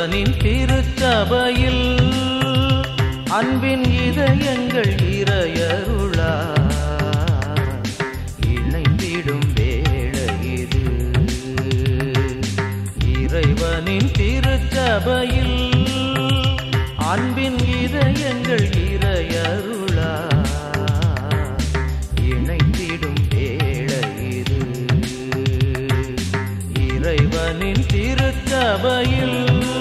இறைவனின் திருச்சபையில் அன்பின் இதயங்கள் இறையருளா இணைந்திடும் வேளை இது இறைவனின் திருச்சபையில் அன்பின் இதயங்கள் இறையருளா இணைந்திடும் வேளை இது இறைவனின் திருச்சபையில்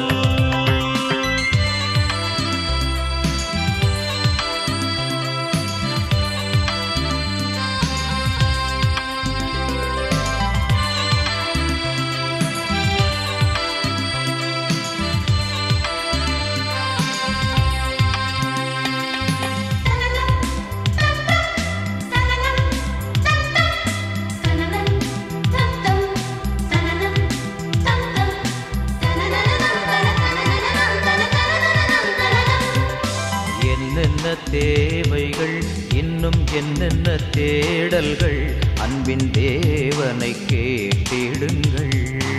என்னென்ன தேவைகள் இன்னும் என்னென்ன தேடல்கள் அன்பின் தேவனை கேட்டிடுங்கள்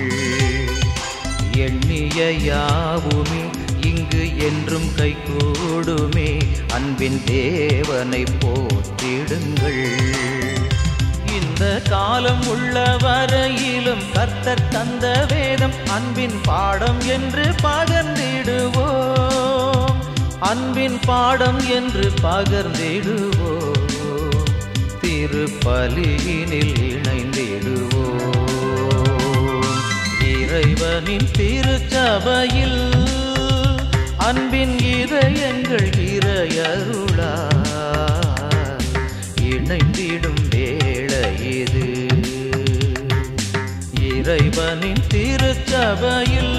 எண்ணிய யாவுமே இங்கு என்றும் கைகூடுமே அன்பின் தேவனை போற்றிடுங்கள் இந்த காலம் உள்ள வரையிலும் கர்த்தர் தந்த வேதம் அன்பின் பாடம் என்று பகர்ந்திடுவோம் அன்பின் பாடம் என்று பகர்ந்திடுவோம் திருப்பலியினில் இணைந்திடுவோம் இறைவனின் திருச்சபையில் அன்பின் இதயங்கள் இறையருளா இணைந்திடும் வேளை இது இறைவனின் திருச்சபையில்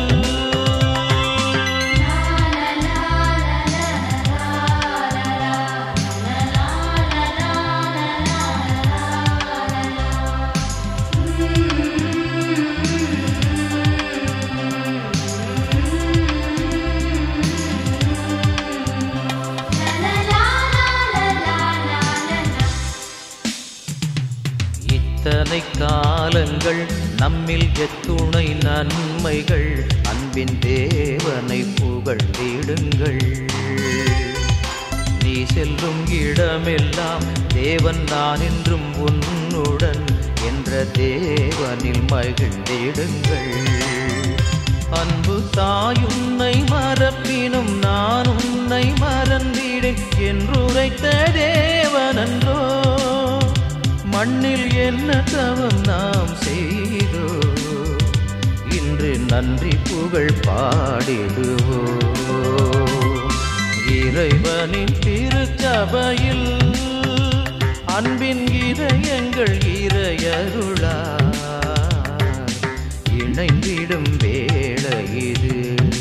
இத்தனை காலங்கள் நம்மில் எத்துணை நன்மைகள் அன்பின் தேவனை புகழ்ந்திடுங்கள் நீ செல்லும் இடமெல்லாம் தேவன் நான் என்றும் உன்னுடன் என்ற தேவனில் மகிழ்ந்திடுங்கள் அன்பு தாயுன்னை மறப்பினும் நான் உன்னை மறந்திடேன் என்றுரைத்த தேவனன்றோ மண்ணில் என்ன தவம் நாம் செய்தோ இன்று நன்றி புகழ் பாடிடுவோ இறைவனின் திருச்சபையில் அன்பின் இதயங்கள் இறையருளா இணைந்திடும் வேளை இது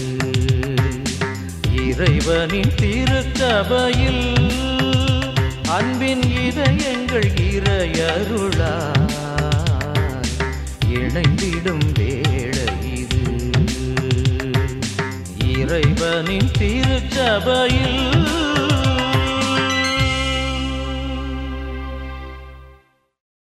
இறைவனின் திருச்சபையில் அன்பின் இதயங்கள் இறையருளா இணைந்திடும் வேளை இது இறைவனின் திருச்சபையில்